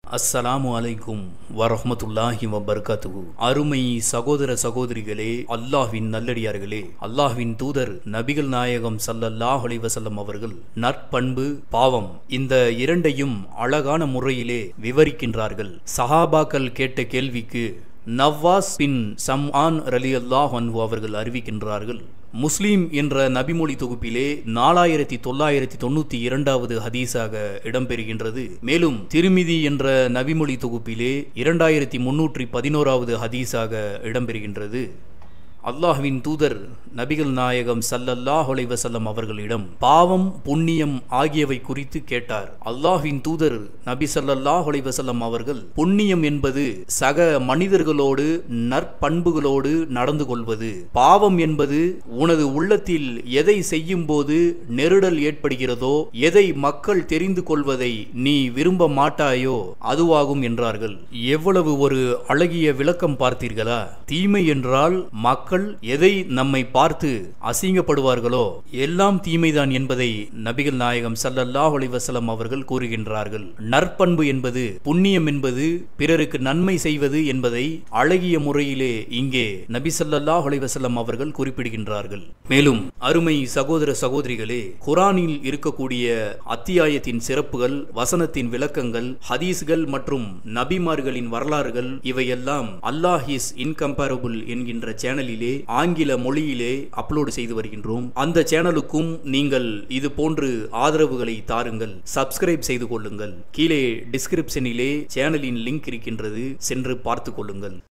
அஸ்ஸலாமு அலைக்கும் வரஹ்மத்துல்லாஹி வபர்காத்துஹு அருமை சகோதர சகோதரிகளே அல்லாஹ்வின் நல்லடியார்களே அல்லாஹ்வின் தூதர் நபிகள் நாயகம் ஸல்லல்லாஹு அலைஹி வஸல்லம் அவர்கள் நற்பண்பு பாவம் இந்த இரண்டையும் அழகான முறையிலே விவரிக்கின்றார்கள் சஹாபாக்கள் கேட்ட கேள்விக்கு நவ்வாஸ் பின் சம்ஆன் ரலியல்லாஹு அன்ஹு அவர்கள் அறிவிக்கின்றார்கள் முஸ்லீம் என்ற நபிமொழி தொகுப்பிலே நாலாயிரத்தி தொள்ளாயிரத்தி தொண்ணூத்தி இரண்டாவது ஹதீஸாக இடம்பெறுகின்றது மேலும் திருமிதி என்ற நபிமொழி தொகுப்பிலே இரண்டாயிரத்தி முன்னூற்றி பதினோராவது ஹதீஸாக இடம்பெறுகின்றது அல்லாஹ்வின் தூதர் நபிகள் நாயகம் சல்லல்லாஹ் வசல்லம் அவர்களிடம் பாவம் புண்ணியம் ஆகியவை குறித்து கேட்டார் அல்லாஹ்வின் தூதர் நபி சல்லல்லாஹ் வசல்லம் அவர்கள் புண்ணியம் என்பது சக மனிதர்களோடு நற்பண்புகளோடு நடந்து கொள்வது பாவம் என்பது உனது உள்ளத்தில் எதை செய்யும் போது நெருடல் ஏற்படுகிறதோ எதை மக்கள் தெரிந்து கொள்வதை நீ விரும்ப மாட்டாயோ அதுவாகும் என்றார்கள் எவ்வளவு ஒரு அழகிய விளக்கம் பார்த்தீர்களா தீமை என்றால் மக்கள் எதை நம்மை பார்த்து அசிங்கப்படுவார்களோ எல்லாம் தீமைதான் என்பதை நபிகள் நாயகம் சல்லல்லாஹ் அலைவசலம் அவர்கள் கூறுகின்றார்கள் நற்பண்பு என்பது புண்ணியம் என்பது பிறருக்கு நன்மை செய்வது என்பதை அழகிய முறையிலே இங்கே நபி சல்லல்லாஹ் அலைவசல்லம் அவர்கள் குறிப்பிடுகின்றார்கள் மேலும் அருமை சகோதர சகோதரிகளே குரானில் இருக்கக்கூடிய அத்தியாயத்தின் சிறப்புகள் வசனத்தின் விளக்கங்கள் ஹதீஸ்கள் மற்றும் நபிமார்களின் வரலாறுகள் இவையெல்லாம் அல்லாஹ் இஸ் இன்கம்பேரபிள் என்கின்ற சேனலிலே ஆங்கில மொழியிலே அப்லோடு செய்து வருகின்றோம் அந்த சேனலுக்கும் நீங்கள் இது போன்று ஆதரவுகளை தாருங்கள் சப்ஸ்கிரைப் செய்து கொள்ளுங்கள் கீழே டிஸ்கிரிப்ஷனிலே சேனலின் லிங்க் இருக்கின்றது சென்று பார்த்து கொள்ளுங்கள்